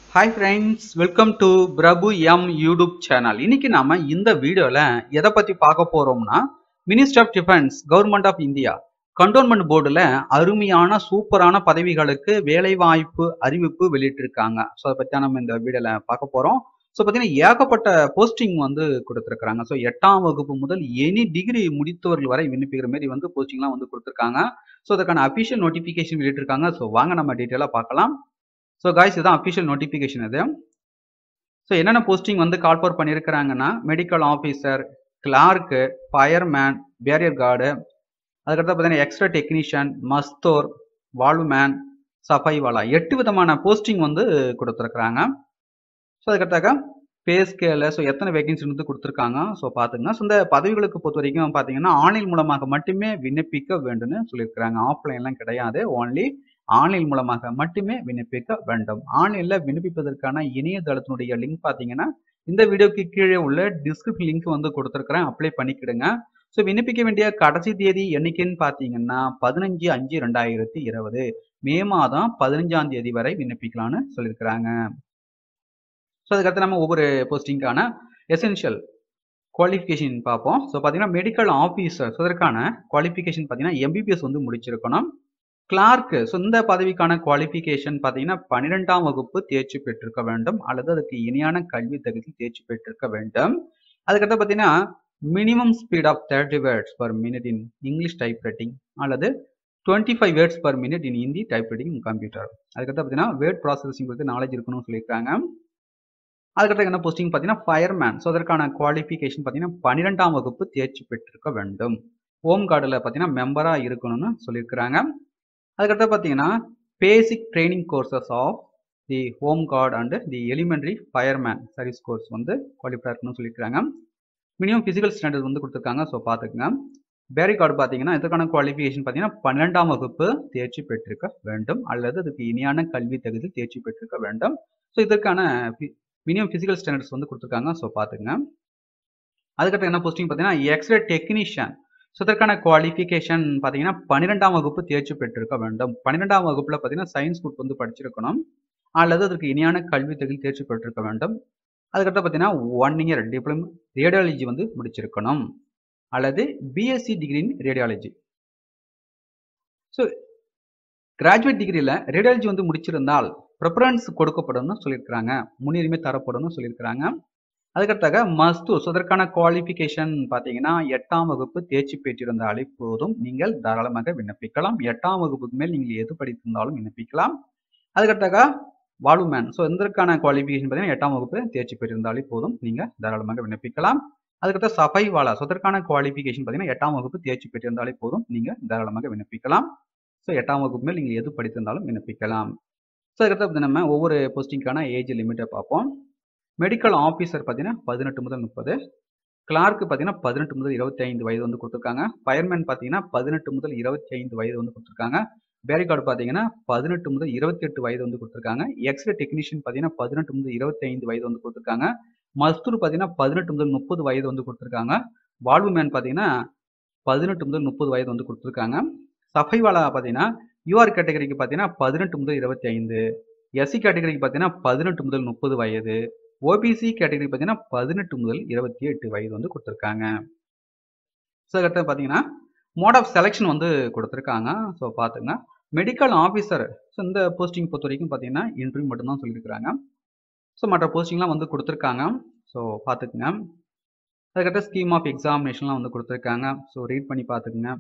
hi friends welcome to Prabhu M YouTube channel இன்னைக்கு நாம இந்த வீடியோல எதை பத்தி பார்க்க போறோம்னா minister of defence government of India cantonment போர்டுல அருமையான சூப்பரான பதவிகளுக்கு வேலை வாய்ப்பு அறிவிப்பு வெளியிட்டிருக்காங்க ஸோ அதை பத்தி நம்ம இந்த வீடியோல பார்க்க போறோம் ஸோ பார்த்தீங்கன்னா ஏகப்பட்ட போஸ்டிங் வந்து கொடுத்துருக்காங்க ஸோ எட்டாம் வகுப்பு முதல் எனி டிகிரி முடித்தவர்கள் வரை விண்ணப்பிக்கிற மாதிரி வந்து போஸ்டிங்லாம் வந்து கொடுத்துருக்காங்க ஸோ அதுக்கான அஃபிஷியல் நோட்டிஃபிகேஷன் வெளியிட்டிருக்காங்க ஸோ வாங்க நம்ம டீட்டெயிலாக பார்க்கலாம் ஸோ காய்ஸ் இதுதான் அஃபிஷியல் நோட்டிஃபிகேஷன் இது ஸோ என்னென்ன போஸ்டிங் வந்து கால் ஃபர் பண்ணியிருக்கிறாங்கன்னா medical officer clerk fireman barrier guard அதுக்கடுத்து பார்த்தீங்கன்னா எக்ஸ்ட்ரா டெக்னீஷியன் மஸ்தோர் வால்வ்மேன் சஃபைவாலா எட்டு விதமான போஸ்டிங் வந்து கொடுத்துருக்குறாங்க ஸோ அதுக்கடுத்தாக பே ஸ்கேலு ஸோ எத்தனை வேகன்சி வந்து கொடுத்துருக்காங்க ஸோ பார்த்துங்க ஸோ இந்த பதவிகளுக்கு பொறுத்த வரைக்கும் பார்த்தீங்கன்னா ஆன்லைன் மூலமாக மட்டுமே விண்ணப்பிக்க வேண்டும்னு சொல்லியிருக்கிறாங்க ஆஃப்லைன்லாம் கிடையாது ஓன்லி ஆன்லைன் மூலமாக மட்டுமே விண்ணப்பிக்க வேண்டும் ஆன்லைனில் விண்ணப்பிப்பதற்கான இணையதளத்தினுடைய லிங்க் பார்த்தீங்கன்னா இந்த வீடியோக்கு கீழே உள்ள டிஸ்கிரிப்ஷன் லிங்க் வந்து கொடுத்துருக்குறேன் அப்ளை பண்ணிக்கிடுங்க ஸோ விண்ணப்பிக்க வேண்டிய கடைசி தேதி என்னைக்குன்னு பார்த்தீங்கன்னா பதினஞ்சு அஞ்சு ரெண்டாயிரத்தி இருபது மே மாதம் பதினஞ்சாம் தேதி வரை விண்ணப்பிக்கலாம்னு சொல்லியிருக்கிறாங்க ஸோ அதுக்கடுத்து நம்ம ஒவ்வொரு போஸ்டிங்கான எசென்ஷியல் குவாலிஃபிகேஷன் பார்ப்போம் ஸோ பார்த்தீங்கன்னா மெடிக்கல் ஆஃபீஸர் ஸோ அதற்கான குவாலிஃபிகேஷன் பார்த்தீங்கன்னா எம்பிபிஎஸ் வந்து முடிச்சிருக்கணும் கிளார்க்கு ஸோ இந்த பதவிக்கான குவாலிஃபிகேஷன் பார்த்தீங்கன்னா பன்னிரெண்டாம் வகுப்பு தேர்ச்சி பெற்றிருக்க வேண்டும் அல்லது அதுக்கு இணையான கல்வி தகுதி தேர்ச்சி பெற்றிருக்க வேண்டும் அதுக்கடுத்து பார்த்தீங்கன்னா minimum speed of thirty words per minute in English type writing அல்லது twenty five words per minute in Hindi type writing computer அதுக்கடுத்து பார்த்தீங்கன்னா வேர்ட் ப்ராசஸிங் குறித்து நாலேஜ் இருக்கணும்னு சொல்லியிருக்காங்க அதுக்கடுத்து என்ன போஸ்டிங் பார்த்தீங்கன்னா ஃபயர்மேன் ஸோ அதற்கான குவாலிஃபிகேஷன் பார்த்தீங்கன்னா பன்னிரெண்டாம் வகுப்பு தேர்ச்சி பெற்றிருக்க வேண்டும் ஹோம் கார்டில் பார்த்தீங்கன்னா மெம்பராக இருக்கணும்னு சொல்லியிருக்கிறாங்க அதுக்கடுத்து பார்த்தீங்கன்னா basic training courses of the home guard and the elementary fireman service course வந்து குவாலிஃபை இருக்கணும்னு சொல்லியிருக்காங்க மினிமம் ஃபிசிக்கல் ஸ்டாண்டர்ட் வந்து கொடுத்துருக்காங்க ஸோ பார்த்துக்குங்க பேரி கார்டு பார்த்தீங்கன்னா இதற்கான குவாலிஃபிகேஷன் பார்த்தீங்கன்னா பன்னெண்டாம் வகுப்பு தேர்ச்சி பெற்றிருக்க வேண்டும் அல்லது அதுக்கு இணையான கல்வி தகுதி தேர்ச்சி பெற்றிருக்க வேண்டும் ஸோ இதற்கான மினிமம் ஃபிசிக்கல் ஸ்டாண்டர்ட்ஸ் வந்து கொடுத்துருக்காங்க ஸோ பார்த்துங்க அதுக்கப்புறம் என்ன போஸ்டிங் பார்த்தீங்கன்னா எக்ஸ்ரே டெக்னீஷியன் ஸோ இதற்கான குவாலிஃபிகேஷன் பார்த்தீங்கன்னா பன்னிரெண்டாம் வகுப்பு தேர்ச்சி பெற்றிருக்க வேண்டும் பன்னிரெண்டாம் வகுப்பில் பார்த்தீங்கன்னா சயின்ஸ் குரூப் வந்து படிச்சிருக்கணும் அல்லது அதற்கு இணையான கல்வி தகுதி தேர்ச்சி பெற்றிருக்க வேண்டும் அதுக்கடுத்து பார்த்தீங்கன்னா ஒன் இயர் டிப்ளமோ ரேடியாலஜி வந்து முடிச்சிருக்கணும் அல்லது BSc degree in radiology so graduate டிகிரியில் ரேடியாலஜி வந்து முடிச்சிருந்தால் ப்ரிஃபரன்ஸ் கொடுக்கப்படும்னு சொல்லியிருக்கிறாங்க முன்னுரிமை தரப்படும்னு சொல்லியிருக்கிறாங்க அதுக்கடுத்தாக மஸ்தூர் அதற்கான குவாலிஃபிகேஷன் பார்த்தீங்கன்னா எட்டாம் வகுப்பு தேர்ச்சி பெற்றிருந்தாலே போதும் நீங்கள் தாராளமாக விண்ணப்பிக்கலாம் எட்டாம் வகுப்புக்கு மேல் நீங்கள் எது படித்திருந்தாலும் விண்ணப்பிக்கலாம் அதுக்கடுத்தாக வாலுமேன் ஸோ இதற்கான குவாலிஃபிகேஷன் பார்த்தீங்கன்னா எட்டாம் வகுப்பு தேர்ச்சி பெற்றிருந்தாலே போதும் நீங்கள் தாராளமாக விண்ணப்பிக்கலாம் அதுக்கடுத்த சஃபை வாலா ஸோ அதற்கான குவாலிஃபிகேஷன் பார்த்தீங்கன்னா எட்டாம் வகுப்பு தேர்ச்சி பெற்றிருந்தாலே போதும் நீங்கள் தாராளமாக விண்ணப்பிக்கலாம் ஸோ எட்டாம் வகுப்பு மேல் நீங்கள் எது படித்திருந்தாலும் விண்ணப்பிக்கலாம் ஸோ அதுக்கடுத்து நம்ம ஒவ்வொரு போஸ்டிங்கான ஏஜ் லிமிட்டை பார்ப்போம் மெடிக்கல் ஆஃபீஸர் பார்த்தீங்கன்னா பதினெட்டு முதல் முப்பது கிளார்க்கு பார்த்தீங்கன்னா பதினெட்டு முதல் இருபத்தி ஐந்து வயது வந்து கொடுத்துருக்காங்க ஃபயர்மேன் பார்த்தீங்கன்னா பதினெட்டு முதல் இருபத்தி ஐந்து வயது வந்து கொடுத்துருக்காங்க பேரிகார்டு பார்த்தீங்கன்னா பதினெட்டு முதல் இருபத்தி எட்டு வயது வந்து கொடுத்துருக்காங்க எக்ஸ்ரே டெக்னீஷியன் பார்த்தீங்கன்னா பதினெட்டு முதல் இருபத்தி ஐந்து வயது வந்து கொடுத்துருக்காங்க மஸ்தூர் பார்த்தீங்கன்னா பதினெட்டு முதல் முப்பது வயது வந்து கொடுத்துருக்காங்க வால்வு மேன் பார்த்தீங்கன்னா பதினெட்டு முதல் முப்பது வயது வந்து கொடுத்துருக்காங்க சஃபைவாலா பார்த்தீங்கன்னா யூஆர் கேட்டகரிக்கு பார்த்தீங்கன்னா பதினெட்டு முதல் இருபத்தி ஐந்து எஸ்சி கேட்டகரிக்கு பார்த்தீங்கன்னா பதினெட்டு முதல் முப்பது வயது ஓபிசி கேட்டகரி பார்த்தீங்கன்னா பதினெட்டு முதல் இருபத்தி எட்டு வயது வந்து கொடுத்துருக்காங்க ஸோ அடுத்து பார்த்தீங்கன்னா மோட் ஆஃப் செலெக்ஷன் வந்து கொடுத்துருக்காங்க ஸோ பார்த்துங்க மெடிக்கல் ஆஃபீஸர் ஸோ இந்த போஸ்டிங் பொறுத்த வரைக்கும் பார்த்தீங்கன்னா இன்டர்வியூ மட்டும்தான் சொல்லியிருக்கிறாங்க ஸோ மற்ற போஸ்டிங்லாம் வந்து கொடுத்துருக்காங்க ஸோ பார்த்துக்குங்க அதுக்கடுத்த ஸ்கீம் ஆஃப் எக்ஸாமினேஷன்லாம் வந்து கொடுத்துருக்காங்க ஸோ ரீட் பண்ணி பார்த்துக்குங்க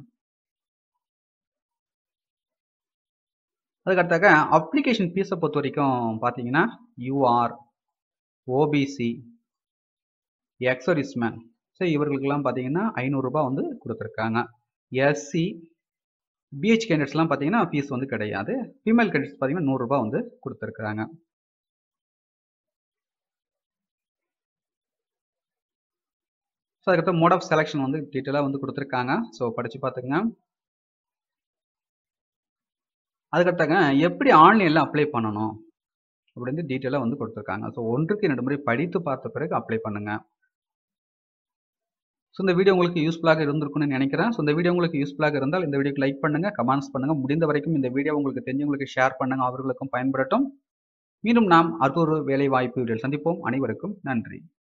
அதுக்கடுத்தாக அப்ளிகேஷன் ஃபீஸை பொறுத்த வரைக்கும் பார்த்தீங்கன்னா யூஆர் ஓபிசி எக்ஸரிஸ்மேன் ஸோ இவர்களுக்கெல்லாம் பார்த்தீங்கன்னா ஐநூறுரூபா வந்து கொடுத்துருக்காங்க எஸ்சி பிஹெச் கேண்டிடேட்ஸ்லாம் பார்த்தீங்கன்னா ஃபீஸ் வந்து கிடையாது ஃபீமேல் கேண்டிடேட்ஸ் பார்த்தீங்கன்னா நூறுரூபா வந்து கொடுத்துருக்குறாங்க ஸோ அதுக்கப்புறம் மோட் ஆஃப் செலெக்ஷன் வந்து டீட்டெயிலாக வந்து கொடுத்துருக்காங்க ஸோ படித்து பார்த்துங்க அதுக்கடுத்தாங்க எப்படி ஆன்லைனில் அப்ளை பண்ணணும் அப்படின்னு டீட்டெயிலாக வந்து கொடுத்துருக்காங்க ஸோ ஒன்றுக்கு ரெண்டு முறை படித்து பார்த்த பிறகு அப்ளை பண்ணுங்க ஸோ இந்த வீடியோ உங்களுக்கு யூஸ்ஃபுல்லாக இருந்திருக்கும்னு நினைக்கிறேன் ஸோ இந்த வீடியோ உங்களுக்கு யூஸ்ஃபுல்லாக இருந்தால் இந்த வீடியோக்கு லைக் பண்ணுங்க கமெண்ட்ஸ் பண்ணுங்க முடிந்த வரைக்கும் இந்த வீடியோ உங்களுக்கு தெரிஞ்சவங்களுக்கு ஷேர் பண்ணுங்க அவர்களுக்கும் பயன்படட்டும் மீண்டும் நாம் அடுத்த ஒரு வேலை வாய்ப்பு வீடியோவில் சந்திப்போம் அனைவருக்கும் நன்றி